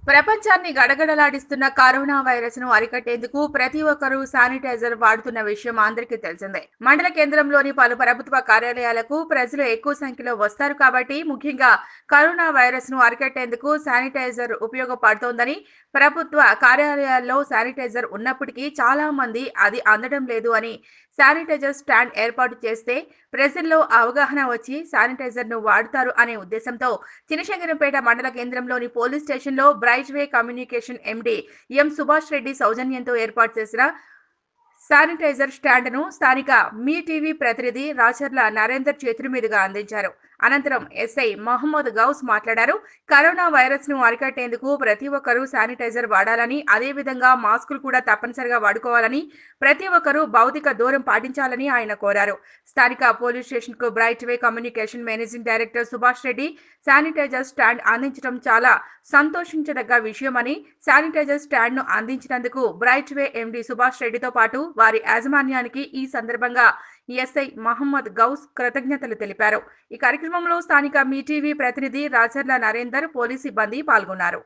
ప్రపంచాన్ని గడగడలాడిస్తున్న corona virus ను అరికట్టేందుకు ప్రతి ఒక్కరూ శానిటైజర్ వాడుతున్న విషయం అందరికీ తెలిసిందే మండల కేంద్రంలోని పలు ప్రభుత్వ కార్యాలయాలకు ప్రజలు ఎక్కువ సంఖ్యలో వస్తారు కాబట్టి ముఖ్యంగా కరోనా వైరస్ ను అరికట్టేందుకు శానిటైజర్ ఉపయోగపడుతోందని ప్రభుత్వ కార్యాలయాల్లో శానిటైజర్ ఉన్నప్పటికీ చాలా మంది అది అందడం లేదు అని శానిటైజర్ స్టాండ్ ఏర్పాటు చేస్తే ప్రజల్లో అవగాహన వచ్చి శానిటైజర్ ను వాడుతారు అనే ఉద్దేశంతో చినశంకరంపేట మండల కేంద్రంలోని పోలీస్ స్టేషన్లో bright way communication MD M Subhash Reddy సౌజన్యంతో ఏర్పాటు చేసిన శానిటైజర్ స్టాండ్ను స్థానిక మీ టీవీ ప్రతినిధి రాచర్ల నరేందర్ చేతుల మీదుగా అందించారు అనంతరం ఎస్ఐ మహమ్మద్ గౌస్ మాట్లాడారు కరోనా వైరస్ ను అరికట్టేందుకు ప్రతి ఒక్కరూ శానిటైజర్ వాడాలని అదేవిధంగా మాస్కులు కూడా తప్పనిసరిగా వాడుకోవాలని ప్రతి ఒక్కరూ భౌతిక దూరం పాటించాలని ఆయన కోరారు స్థానిక పోలీస్ స్టేషన్ కు bright way communication managing director Subhash Reddy sanitiser stand అందించడం చాలా సంతోషించదగ్గ విషయమని శానిటైజర్ స్టాండ్ ను అందించినందుకు బ్రైట్ వే ఎండి సుభాష్ రెడ్డితో పాటు వారి యాజమాన్యానికి ఈ సందర్భంగా ఎస్ఐ మహమ్మద్ గౌస్ కృతజ్ఞతలు తెలిపారు ఈ కార్యక్రమంలో స్థానిక మీ టీవీ ప్రతినిధి రాచర్ల నరేందర్ పోలీస్ సిబ్బంది పాల్గొన్నారు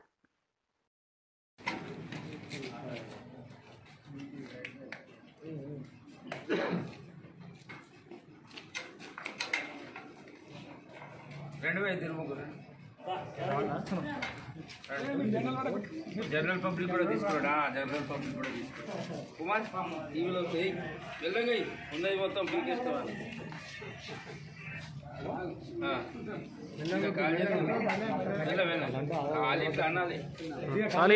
రెండు వేల ఇద్దరు ముగ్గురు జనరల్ పబ్లిక్ కూడా తీసుకురాడా జనరల్ పబ్లిక్ కూడా తీసుకురా కుమార్ టీవీలో చేయి వెళ్ళగా ఉన్నది మొత్తం పీకేస్తావా ఆ. ఇంకా కాల్ చేద్దాం. వెళ్ళ, వెళ్ళ. కాలు ఇట్లా అనాలి ఖాళీ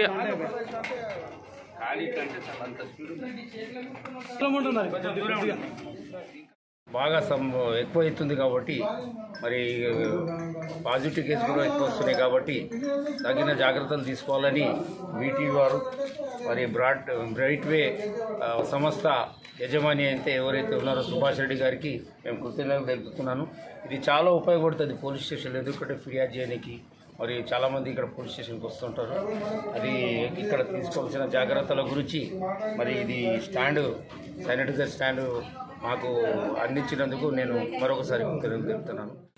ఇట్లా అంటే చాలా అంత స్పీడ్ కొంచెం దూరం ఉండు. బాగా సం ఎక్కువ అవుతుంది కాబట్టి మరి పాజిటివ్ కేసు కూడా ఎక్కువ వస్తున్నాయి కాబట్టి తగిన జాగ్రత్తలు తీసుకోవాలని వీటీ వారు మరి బ్రాడ్ బ్రైట్ వే ఆ, సంస్థ యజమాని అయితే ఎవరైతే ఉన్నారో సుభాష్ రెడ్డి గారికి మేము కృతజ్ఞతలు తెలుపుతున్నాను ఇది చాలా ఉపయోగపడుతుంది పోలీస్ స్టేషన్లో ఎందుకంటే ఫిర్యాదు చేయడానికి మరి చాలామంది ఇక్కడ పోలీస్ స్టేషన్కి వస్తుంటారు అది ఇక్కడ తీసుకోవాల్సిన జాగ్రత్తల గురించి మరి ఇది స్టాండ్ శానిటైజర్ స్టాండ్ మాకు అందించినందుకు నేను మరొకసారి కృతజ్ఞతలు తెలుపుతున్నాను